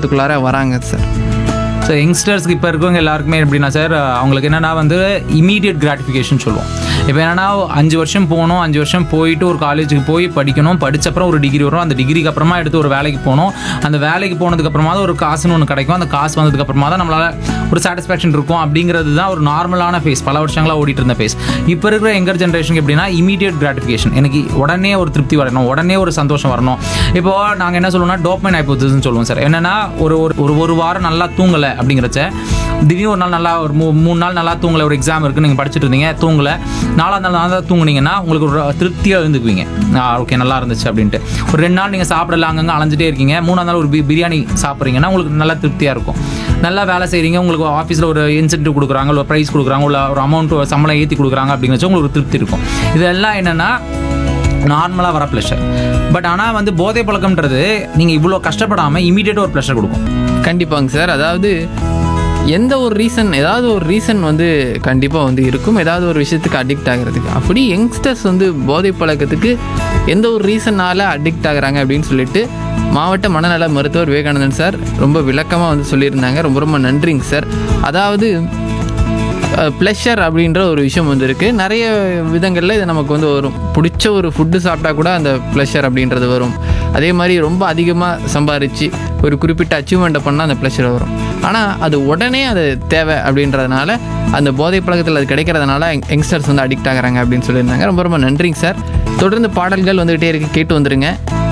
பழக்கத்துக்குள்ளார வராங்க sir so யங்ஸ்டர்ஸ்க்கு இப்போ இருக்கவங்க எல்லாருக்குமே எப்படின்னா சார் அவங்களுக்கு என்னென்னா வந்து இமீடியட் கிராட்டிஃபிகேஷன் சொல்லுவோம் இப்போ என்னென்னா அஞ்சு வருஷம் போகணும் அஞ்சு வருஷம் போயிட்டு ஒரு காலேஜுக்கு போய் படிக்கணும் படிச்ச அப்புறம் ஒரு டிகிரி வரும் அந்த டிகிரிக்கு அப்புறமா எடுத்து ஒரு வேலைக்கு போகணும் அந்த வேலைக்கு போனதுக்கு அப்புறமா தான் ஒரு காசுன்னு ஒன்று கிடைக்கும் அந்த காசு வந்ததுக்கு அப்புறமா தான் நம்மளால ஒரு சாட்டிஸ்ஃபேக்ஷன் இருக்கும் அப்படிங்கிறது தான் ஒரு நார்மலான ஃபேஸ் பல வருஷங்களாக ஓடிட்டு இருந்த ஃபேஸ் இப்போ இருக்கிற எங்கர் ஜென்ரேஷனுக்கு எப்படின்னா இமீடியட் கிராட்டிஃபிகேஷன் எனக்கு உடனே ஒரு திருப்தி வரணும் உடனே ஒரு சந்தோஷம் வரணும் இப்போ நாங்கள் என்ன சொல்லுவோம்னா டோப்மைன் ஹைப்போசிஸ்னு சொல்லுவோம் சார் என்னன்னா ஒரு ஒரு ஒரு ஒரு வாரம் நல்லா தூங்கலை அப்படிங்கிறச்ச திடீர்னு ஒரு நாள் நல்லா ஒரு மூ மூணு நாள் நல்லா தூங்கலை ஒரு எக்ஸாம் இருக்குது நீங்கள் படிச்சுட்டு இருந்தீங்க தூங்கலை நாலாம் நாள் நல்லா தூங்குனீங்கன்னா உங்களுக்கு ஒரு திருப்தியாக இருந்துக்குவீங்க ஓகே நல்லா இருந்துச்சு அப்படின்ட்டு ஒரு ரெண்டு நாள் நீங்கள் சாப்பிடல அங்கங்கே அலைஞ்சிட்டே இருக்கீங்க மூணாவது நாள் ஒரு பி- பிரியாணி சாப்பிட்றீங்கன்னா உங்களுக்கு நல்லா திருப்தியாக இருக்கும் நல்லா வேலை செய்கிறீங்க உங்களுக்கு ஆஃபீஸில் ஒரு இன்சென்டிவ் கொடுக்குறாங்க இல்லை ஒரு ப்ரைஸ் கொடுக்குறாங்க இல்லை ஒரு அமௌண்ட் சம்பளம் ஏற்றி கொடுக்குறாங்க அப்படிங்கிறச்சு உங்களுக்கு ஒரு திருப்தி இருக்கும் இதெல்லாம் என்னென்னா நார்மலாக வர ப்ளஷர் பட் ஆனால் வந்து போதை பழக்கம்ன்றது நீங்கள் இவ்வளோ கஷ்டப்படாமல் இமீடியட்டாக ஒரு ப்ளஷர் கொடுக்கும் கண்டிப்பாங்க சார் அதாவது எந்த ஒரு ரீசன் ஏதாவது ஒரு ரீசன் வந்து கண்டிப்பாக வந்து இருக்கும் ஏதாவது ஒரு விஷயத்துக்கு அடிக்ட் ஆகிறதுக்கு அப்படி யங்ஸ்டர்ஸ் வந்து போதை பழக்கத்துக்கு எந்த ஒரு ரீசனால் அடிக்ட் ஆகுறாங்க அப்படின்னு சொல்லிட்டு மாவட்ட மனநல மருத்துவர் விவேகானந்தன் சார் ரொம்ப விளக்கமாக வந்து சொல்லியிருந்தாங்க ரொம்ப ரொம்ப நன்றிங்க சார் அதாவது ப்ளஷர் அப்படின்ற ஒரு விஷயம் வந்து இருக்குது நிறைய விதங்களில் இது நமக்கு வந்து வரும் பிடிச்ச ஒரு ஃபுட்டு சாப்பிட்டா கூட அந்த ப்ளஷர் அப்படின்றது வரும் அதே மாதிரி ரொம்ப அதிகமாக சம்பாரித்து ஒரு குறிப்பிட்ட அச்சீவ்மெண்ட்டை பண்ணால் அந்த ப்ளஷர் வரும் ஆனால் அது உடனே அது தேவை அப்படின்றதுனால அந்த போதை பழக்கத்தில் அது கிடைக்கிறதுனால யங்ஸ்டர்ஸ் வந்து அடிக்ட் ஆகுறாங்க அப்படின்னு சொல்லியிருந்தாங்க ரொம்ப ரொம்ப நன்றிங்க சார் தொடர்ந்து பாடல்கள் வந்துகிட்டே இருக்கு கேட்டு வந்துருங்க